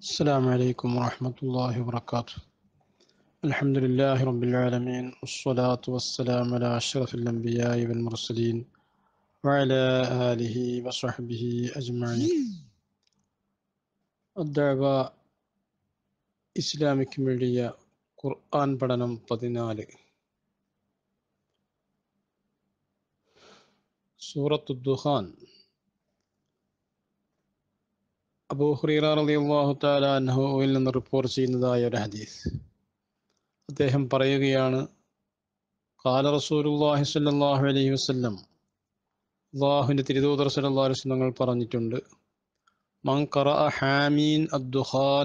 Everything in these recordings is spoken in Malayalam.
السلام عليكم ورحمة الله وبركاته الحمد لله رب العالمين والصلاة والسلام على أشرف الأنبياء والمرسلين وعلى آله وصحبه أجمعين الدعوة ഇസ്ലാമിക് മീഡിയ ഖുർആൻ പഠനം പതിനാല് സൂറത്തു ദുഹാൻ അബൂ ഹുറൈറ റളിയല്ലാഹു തആല അൻഹുവിൽ നിന്ന് റിപ്പോർട്ട് ചെയ്യുന്നതായ ഒരു ഹദീസ് അദ്ദേഹം പറയുകയാണ് കാല റസൂലുള്ളാഹി സ്വല്ലല്ലാഹു അലൈഹി വസല്ലം അള്ളാഹുവിൻ്റെ തിരുദൂതർ സല്ലല്ലാഹു അലൈഹി വസല്ലം തങ്ങൾ പറഞ്ഞിട്ടുണ്ട് മൻ ഖറഅ ഹാമീൻ അദ്ദുഖാൻ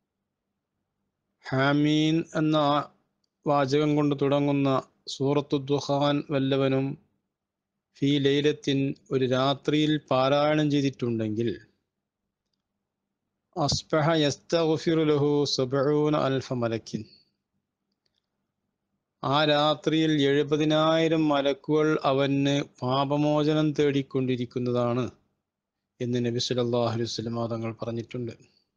ഹാമീൻ എന്ന വാചകം കൊണ്ട് തുടങ്ങുന്ന സൂറത്തു ദുഹാൻ വല്ലവനും ഫി ലൈലത്തിൻ ഒരു രാത്രിയിൽ പാരായണം ചെയ്തിട്ടുണ്ടെങ്കിൽ അസ്ബഹ യസ്തഗ്ഫിറു ലഹു സബഊന അൽഫ മലക്കിൻ ആ രാത്രിയിൽ എഴുപതിനായിരം മലക്കുകൾ അവന് പാപമോചനം തേടിക്കൊണ്ടിരിക്കുന്നതാണ് എന്ന് നബി സല്ലല്ലാഹു അലൈഹി വസല്ലം തങ്ങൾ പറഞ്ഞിട്ടുണ്ട്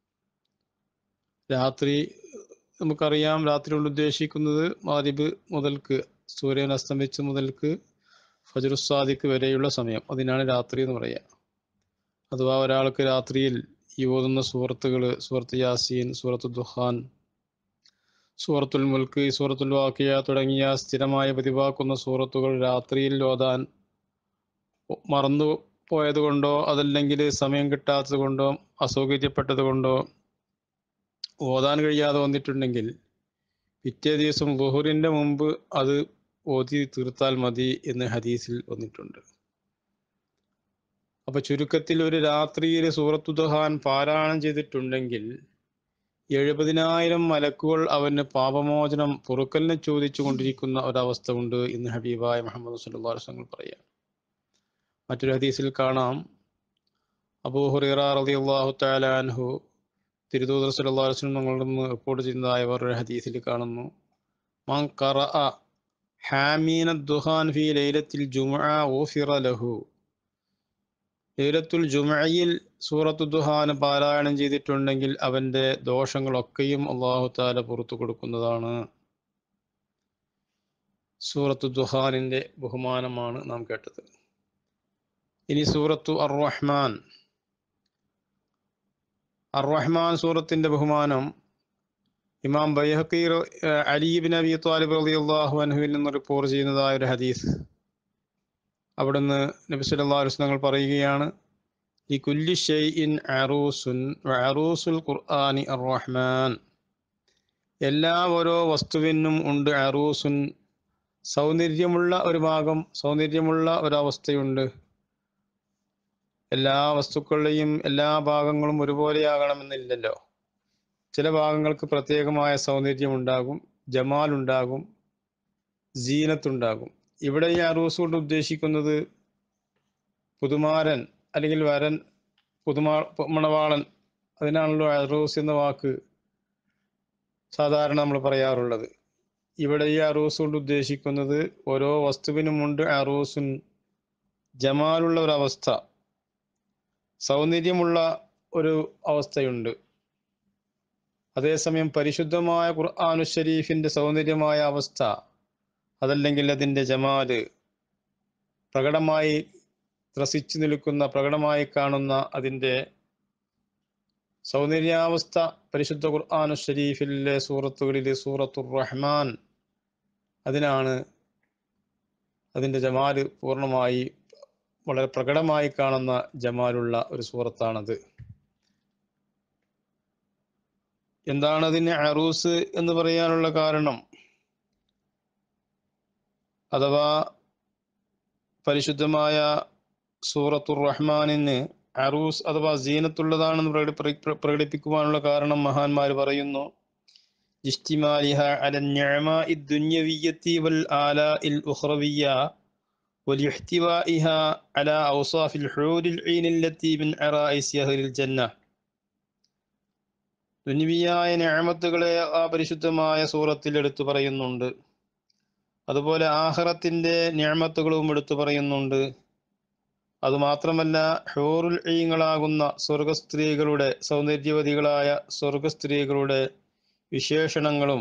രാത്രി നമുക്കറിയാം രാത്രി കൊണ്ട് ഉദ്ദേശിക്കുന്നത് മാരിബ് മുതൽക്ക് സൂര്യൻ അസ്തമിച്ച് മുതൽക്ക് ഫജറുസാദിക്ക് വരെയുള്ള സമയം അതിനാണ് രാത്രി എന്ന് പറയുക അഥവാ ഒരാൾക്ക് രാത്രിയിൽ ഈ ഓതുന്ന സൂറത്തുകൾ സൂറത്ത് യാസീൻ സൂറത്ത് ദുഹാൻ സൂറത്തുൽ മുൽക്ക് സൂറത്തുൽ വാക്കിയ തുടങ്ങിയ സ്ഥിരമായി പതിവാക്കുന്ന സൂറത്തുകൾ രാത്രിയിൽ ഓതാൻ മറന്നു പോയത് കൊണ്ടോ അതല്ലെങ്കിൽ സമയം കിട്ടാത്തത് കൊണ്ടോ അസൗകര്യപ്പെട്ടത് കൊണ്ടോ ഓതാൻ കഴിയാതെ വന്നിട്ടുണ്ടെങ്കിൽ പിറ്റേ ദിവസം ലുഹുറിൻ്റെ മുമ്പ് അത് ഓതി തീർത്താൽ മതി എന്ന് ഹദീസിൽ വന്നിട്ടുണ്ട് അപ്പൊ ചുരുക്കത്തിൽ ഒരു രാത്രിയിൽ സൂറത്തു ദഹാൻ പാരായണം ചെയ്തിട്ടുണ്ടെങ്കിൽ എഴുപതിനായിരം മലക്കുകൾ അവന് പാപമോചനം പൊറുക്കലിനെ ചോദിച്ചു കൊണ്ടിരിക്കുന്ന ഒരവസ്ഥ ഉണ്ട് എന്ന് ഹബീബായ മുഹമ്മദ് സല്ലല്ലാഹു അലൈഹി വസല്ലം പറയാം മറ്റൊരു ഹദീസിൽ കാണാം അബൂ ഹുറൈറ റളിയല്ലാഹു തആല അൻഹു തിരുദൂതർ സല്ലല്ലാഹു അലൈഹി വസല്ലം തങ്ങളിൽ നിന്ന് റിപ്പോർട്ട് ചെയ്യുന്നതായ വേറൊരു ഹദീസിൽ കാണുന്നു മൻ ഖറഅ ഹാമീന ദുഹാൻ ഫി ലൈലത്തിൽ ജുമുഅ ഗുഫിറ ലഹു ലൈലത്തുൽ ജുമുഅയിൽ സൂറത്തു ദുഹാൻ പാരായണം ചെയ്തിട്ടുണ്ടെങ്കിൽ അവന്റെ ദോഷങ്ങളൊക്കെയും അള്ളാഹു താല പുറത്തു കൊടുക്കുന്നതാണ് സൂറത്തു ദുഹാനിന്റെ ബഹുമാനമാണ് നാം കേട്ടത് ഇനി സൂറത്തു അർ റഹ്മാൻ അർ റഹ്മാൻ സൂറത്തിന്റെ ബഹുമാനം ഇമാം ബൈഹഖി അലീബിൻ അബി താലിബ് റളിയല്ലാഹു അൻഹുവിൽ നിന്ന് റിപ്പോർട്ട് ചെയ്യുന്നതായ ഒരു ഹദീസ് അവിടുന്ന് നബി സല്ലല്ലാഹു അലൈഹി വസല്ലം പറയുകയാണ് ലികുല്ലി ഷൈഇൻ അറൂസുൻ വഅറൂസുൽ ഖുർആനി അർ റഹ്മാൻ എല്ലാ ഓരോ വസ്തുവിനും ഉണ്ട് അറൂസുൻ സൗന്ദര്യമുള്ള ഒരു ഭാഗം സൗന്ദര്യമുള്ള ഒരവസ്ഥയുണ്ട് എല്ലാ വസ്തുക്കളുടെയും എല്ലാ ഭാഗങ്ങളും ഒരുപോലെയാകണമെന്നില്ലല്ലോ ചില ഭാഗങ്ങൾക്ക് പ്രത്യേകമായ സൗന്ദര്യം ഉണ്ടാകും ജമാൽ ഉണ്ടാകും ജീനത്തുണ്ടാകും ഇവിടെ ഈ അറൂസ് കൊണ്ട് ഉദ്ദേശിക്കുന്നത് പുതുമാരൻ അല്ലെങ്കിൽ വരൻ പുതുമാ മണവാളൻ അതിനാണല്ലോ അറൂസ് എന്ന വാക്ക് സാധാരണ നമ്മൾ പറയാറുള്ളത് ഇവിടെ ഈ അറൂസ് കൊണ്ട് ഉദ്ദേശിക്കുന്നത് ഓരോ വസ്തുവിനുമുണ്ട് അറൂസുൻ ജമാലുള്ള ഒരു അവസ്ഥ സൗന്ദര്യമുള്ള ഒരു അവസ്ഥയുണ്ട് അതേസമയം പരിശുദ്ധമായ ഖുർആാനു ഷരീഫിന്റെ സൗന്ദര്യമായ അവസ്ഥ അതല്ലെങ്കിൽ അതിൻ്റെ ജമാല് പ്രകടമായി ത്രസിച്ചു നിൽക്കുന്ന പ്രകടമായി കാണുന്ന അതിൻ്റെ സൗന്ദര്യാവസ്ഥ പരിശുദ്ധ ഖുർആാനു ഷരീഫിലെ സൂറത്തുകളിലെ സൂറത്തുർ റഹ്മാൻ അതിനാണ് അതിൻ്റെ ജമാല് പൂർണ്ണമായി വളരെ പ്രകടമായി കാണുന്ന ജമാലുള്ള ഒരു സൂറത്താണത് എന്താണ് അതിന് അറൂസ് എന്ന് പറയാനുള്ള കാരണം അഥവാ പരിശുദ്ധമായ സൂറത്തുർ റഹ്മാനിന് അറൂസ് അഥവാ സീനത്തുള്ളതാണെന്ന് പ്രകടിപ്പിക്കുവാനുള്ള കാരണം മഹാന്മാർ പറയുന്നു ഇഷ്തിമാലിഹ അല النعماء الدنيوية والآلاء الأخروية والاحتوائها على أوصاف الحور العين التي من عرائس أهل الجنة ദുനിവിയായ ഞാമത്തുകളെ ആ പരിശുദ്ധമായ സൂറത്തിൽ എടുത്തു പറയുന്നുണ്ട് അതുപോലെ ആഹ്റത്തിന്റെ ഞാമത്തുകളും എടുത്തു പറയുന്നുണ്ട് അതുമാത്രമല്ല ഹൂറുൽ ഈങ്ങളാകുന്ന സ്വർഗസ്ത്രീകളുടെ സൗന്ദര്യവതികളായ സ്വർഗസ്ത്രീകളുടെ വിശേഷണങ്ങളും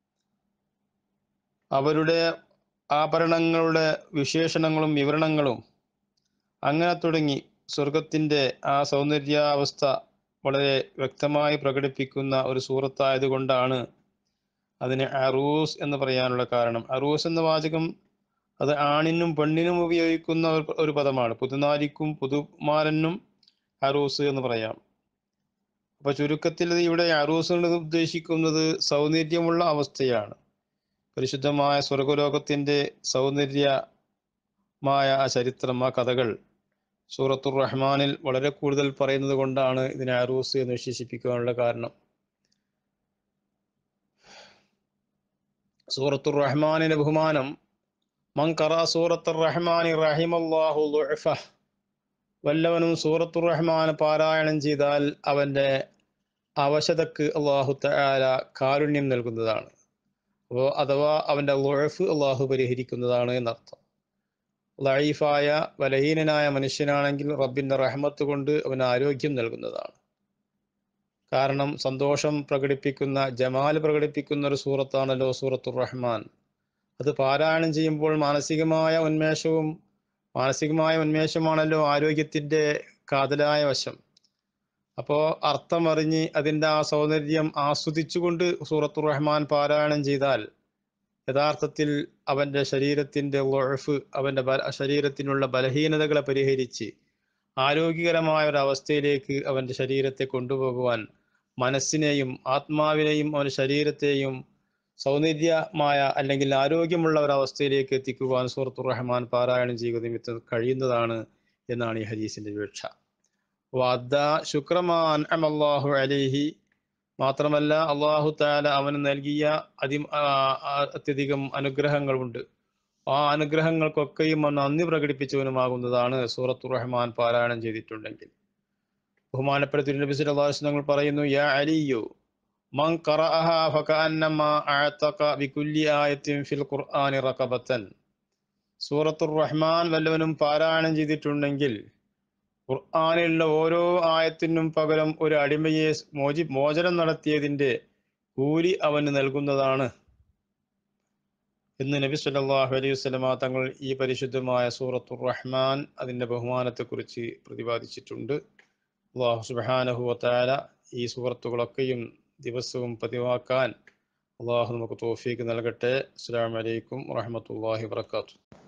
അവരുടെ ആഭരണങ്ങളുടെ വിശേഷണങ്ങളും വിവരണങ്ങളും അങ്ങനെ തുടങ്ങി സ്വർഗത്തിൻ്റെ ആ സൗന്ദര്യാവസ്ഥ വളരെ വ്യക്തമായി പ്രകടിപ്പിക്കുന്ന ഒരു സൂറത്തായതുകൊണ്ടാണ് അതിന് അറൂസ് എന്ന് പറയാനുള്ള കാരണം അറൂസ് എന്ന വാചകം അത് ആണിനും പെണ്ണിനും ഉപയോഗിക്കുന്ന ഒരു- ഒരു പദമാണ് പുതുനാരിക്കും പുതുമാരനും അറൂസ് എന്ന് പറയാം അപ്പൊ ചുരുക്കത്തിൽ ഇവിടെ അറൂസ് കൊണ്ട് ഉദ്ദേശിക്കുന്നത് സൗന്ദര്യമുള്ള അവസ്ഥയാണ് പരിശുദ്ധമായ സ്വർഗലോകത്തിന്റെ സൗന്ദര്യമായ ആ ചരിത്രം ആ കഥകൾ സൂറത്തുർ റഹ്മാനിൽ വളരെ കൂടുതൽ പറയുന്നത് കൊണ്ടാണ് ഇതിനെ അറൂസ് എന്ന് വിശേഷിപ്പിക്കാനുള്ള കാരണം സൂറത്തുർ റഹ്മാനിന്റെ ബഹുമാനം മൻ ഖറ സൂറത്തുർ റഹ്മാനി റഹിമല്ലാഹു ളുഅഫഹ് വല്ലവനും സൂറത്തുർ റഹ്മാൻ പാരായണം ചെയ്താൽ അവന്റെ അവശതക്ക് അള്ളാഹു തആല കാരുണ്യം നൽകുന്നതാണ് അപ്പോൾ അഥവാ അവന്റെ ളുഅഫ് അള്ളാഹു പരിഹരിക്കുന്നതാണ് എന്നർത്ഥം ലൈഫായ ബലഹീനനായ മനുഷ്യനാണെങ്കിൽ റബ്ബിന്റെ റഹ്മത്ത് കൊണ്ട് അവന് ആരോഗ്യം നൽകുന്നതാണ് കാരണം സന്തോഷം പ്രകടിപ്പിക്കുന്ന ജമാൽ പ്രകടിപ്പിക്കുന്ന ഒരു സൂറത്താണല്ലോ സൂറത്തുർ റഹ്മാൻ അത് പാരായണം ചെയ്യുമ്പോൾ മാനസികമായ ഉന്മേഷവും മാനസികമായ ഉന്മേഷമാണല്ലോ ആരോഗ്യത്തിന്റെ കാതലായ വശം അപ്പോൾ അർത്ഥമറിഞ്ഞ് അതിൻ്റെ ആ സൗന്ദര്യം ആസ്വദിച്ചുകൊണ്ട് സൂറത്തുർ റഹ്മാൻ പാരായണം ചെയ്താൽ യഥാർത്ഥത്തിൽ അവന്റെ ശരീരത്തിന്റെ ഉഴഫ് അവന്റെ ബല ശരീരത്തിനുള്ള ബലഹീനതകളെ പരിഹരിച്ച് ആരോഗ്യകരമായ ഒരു അവസ്ഥയിലേക്ക് അവന്റെ ശരീരത്തെ കൊണ്ടുപോകുവാൻ മനസ്സിനെയും ആത്മാവിനെയും അവന്റെ ശരീരത്തെയും സൗന്ദര്യമായ അല്ലെങ്കിൽ ആരോഗ്യമുള്ള ഒരു അവസ്ഥയിലേക്ക് എത്തിക്കുവാൻ സൂറത്തുർ റഹ്മാൻ പാരായണം ചെയ്യുക നിമിത്തം കഴിയുന്നതാണ് എന്നാണ് ഈ ഹദീസിന്റെ വീക്ഷ വദ്ദ ശുക്രമാൻ അമല്ലാഹു അലൈഹി മാത്രമല്ല അള്ളാഹു താല അവന് നൽകിയ അതി ആ, ആ, അത്യധികം അനുഗ്രഹങ്ങളുണ്ട് ആ അനുഗ്രഹങ്ങൾക്കൊക്കെയും അവൻ നന്ദി പ്രകടിപ്പിച്ചവനുമാകുന്നതാണ് സൂറത്തുർ റഹ്മാൻ പാരായണം ചെയ്തിട്ടുണ്ടെങ്കിൽ ബഹുമാനപ്പെട്ട തിരുനബി സല്ലല്ലാഹു അലൈഹി വസല്ലം പറയുന്നു യാ അലിയു മൻ ഖറഅഹ ഫകഅന്നമാ അഅതക ബികുല്ലി ആയത്തിൻ ഫിൽ ഖുർആനി റഖബത്തൻ സൂറത്തുർ റഹ്മാൻ വല്ലവനും പാരായണം ചെയ്തിട്ടുണ്ടെങ്കിൽ ഖുർആനിലുള്ള ഓരോ ആയത്തിനും പകരം ഒരു അടിമയെ മോചി മോചനം നടത്തിയതിന്റെ കൂലി അവന് നൽകുന്നതാണ് എന്ന് നബി സല്ലല്ലാഹു അലൈഹി വസല്ലമ തങ്ങൾ ഈ പരിശുദ്ധമായ സൂറത്തുർ റഹ്മാൻ അതിന്റെ ബഹുമാനത്തെക്കുറിച്ച് പ്രതിപാദിച്ചിട്ടുണ്ട് അള്ളാഹു സുബ്ഹാനഹു വതആല ഈ സൂറത്തുകളൊക്കെയും ദിവസവും പതിവാക്കാൻ അള്ളാഹു നമുക്ക് തോഫീക്ക് നൽകട്ടെ അസ്സലാമു അലൈക്കും വറഹ്മത്തുള്ളാഹി വബറകാതുഹു